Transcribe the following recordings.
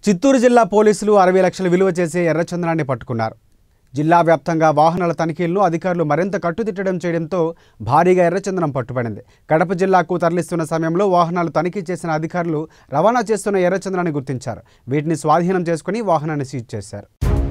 చిత్తూరు జిల్లా పోలీసులు అరవై లక్షల విలువ చేసే ఎర్రచందనాన్ని పట్టుకున్నారు జిల్లా వ్యాప్తంగా వాహనాల తనిఖీలను అధికారులు మరింత కట్టుదిట్టడం చేయడంతో భారీగా ఎర్రచందనం పట్టుబడింది కడప జిల్లాకు తరలిస్తున్న సమయంలో వాహనాలు తనిఖీ చేసిన అధికారులు రవాణా చేస్తున్న ఎర్రచందనాన్ని గుర్తించారు వీటిని స్వాధీనం చేసుకుని వాహనాన్ని సీజ్ చేశారు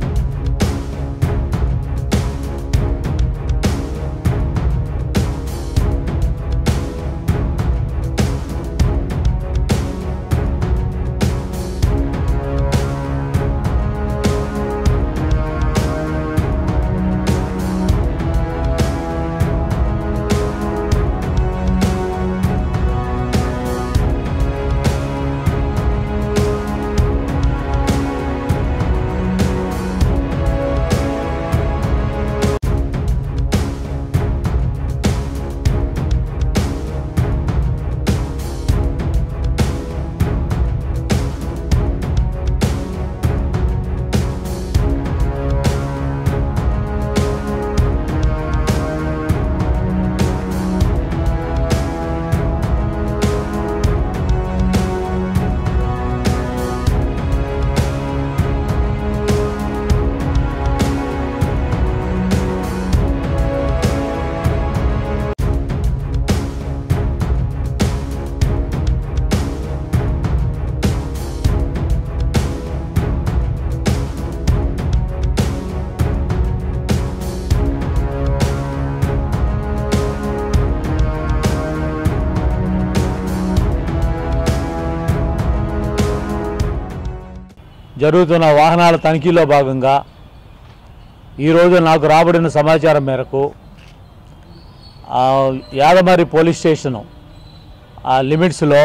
జరుగుతున్న వాహనాల తనిఖీలో భాగంగా ఈరోజు నాకు రాబడిన సమాచారం మేరకు ఆ, యాదమరి పోలీస్ స్టేషను ఆ లిమిట్స్లో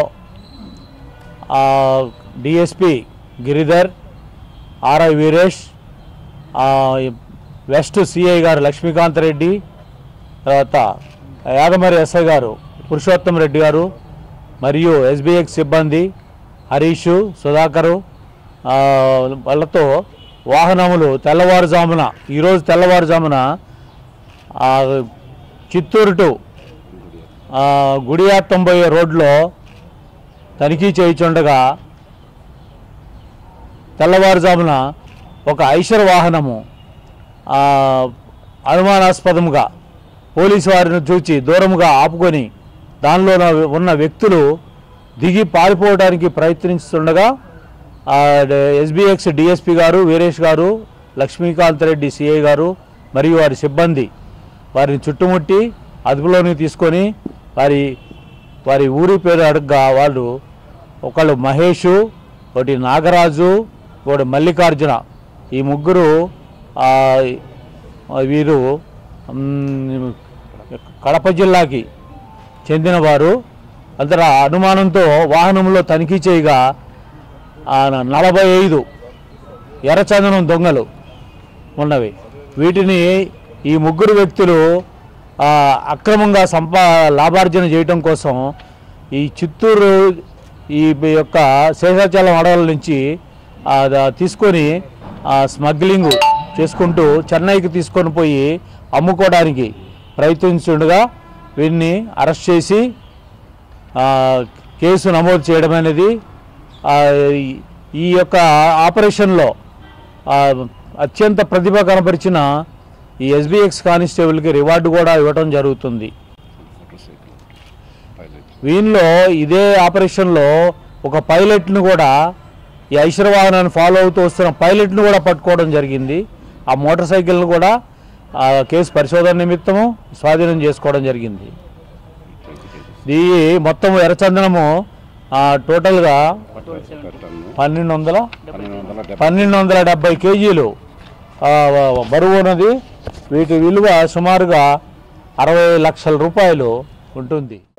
డిఎస్పి గిరిధర్ ఆర్ఐ వీరేష్ ఆ, వెస్ట్ సిఐ గారు లక్ష్మీకాంత్ రెడ్డి తర్వాత యాదమరి ఎస్ఐ గారు పురుషోత్తం రెడ్డి గారు మరియు ఎస్బీఎక్స్ సిబ్బంది హరీషు సుధాకరు ఆ, వాళ్ళతో వాహనములు తెల్లవారుజామున ఈరోజు తెల్లవారుజామున ఆ, చిత్తూరు టు ఆ, గుడియాత్తం పోయే రోడ్లో తనిఖీ చేయుచుండగా తెల్లవారుజామున ఒక ఐషర్ వాహనము ఆ, అనుమానాస్పదముగా పోలీసు వారిని చూచి దూరముగా ఆపుకొని దానిలో ఉన్న వ్యక్తులు దిగి పారిపోవడానికి ప్రయత్నిస్తుండగా ఎస్బీఎక్స్ డిఎస్పి గారు వీరేష్ గారు లక్ష్మీకాంత్ రెడ్డి సిఐ గారు మరియు వారి సిబ్బంది వారిని చుట్టుముట్టి అదుపులోకి తీసుకొని వారి వారి ఊరి పేరు అడగగా వాళ్ళు ఒకళ్ళు మహేషు ఒకటి నాగరాజు ఒకటి మల్లికార్జున ఈ ముగ్గురు ఆ, వీరు మ్, కడప జిల్లాకి చెందినవారు అంతటా అనుమానంతో వాహనంలో తనిఖీ చేయగా ఆ, నలభై ఐదు ఎర్రచందనం దొంగలు ఉన్నవి వీటిని ఈ ముగ్గురు వ్యక్తులు ఆ, అక్రమంగా సంపా లాభార్జన చేయటం కోసం ఈ చిత్తూరు ఈ యొక్క శేషాచలం అడవుల నుంచి ఆ, ద- తీసుకొని ఆ, స్మగ్లింగ్ చేసుకుంటూ చెన్నైకి తీసుకొని పోయి అమ్ముకోవడానికి ప్రయత్నించుండగా వీరిని అరెస్ట్ చేసి ఆ, కేసు నమోదు చేయడం అనేది ఆ, ఈ- ఈ యొక్క ఆపరేషన్లో ఆ, అత్యంత ప్రతిభ కనపరిచిన ఈ ఎస్బీఎక్స్ కానిస్టేబుల్కి రివార్డు కూడా ఇవ్వడం జరుగుతుంది వీనిలో ఇదే ఆపరేషన్లో ఒక పైలట్ను కూడా ఈ ఐశ్వర వాహనాన్ని ఫాలో అవుతూ వస్తున్న పైలట్ను కూడా పట్టుకోవడం జరిగింది ఆ మోటార్ సైకిల్ను కూడా ఆ కేసు పరిశోధన నిమిత్తము స్వాధీనం చేసుకోవడం జరిగింది ఈ మొత్తం ఎర్రచందనము ఆ, టోటల్గా పన్నెండు వందల పన్నెండు వందల డెబ్బై కేజీలు ఆ, బరువు ఉన్నది వీటి విలువ సుమారుగా అరవై లక్షల రూపాయలు ఉంటుంది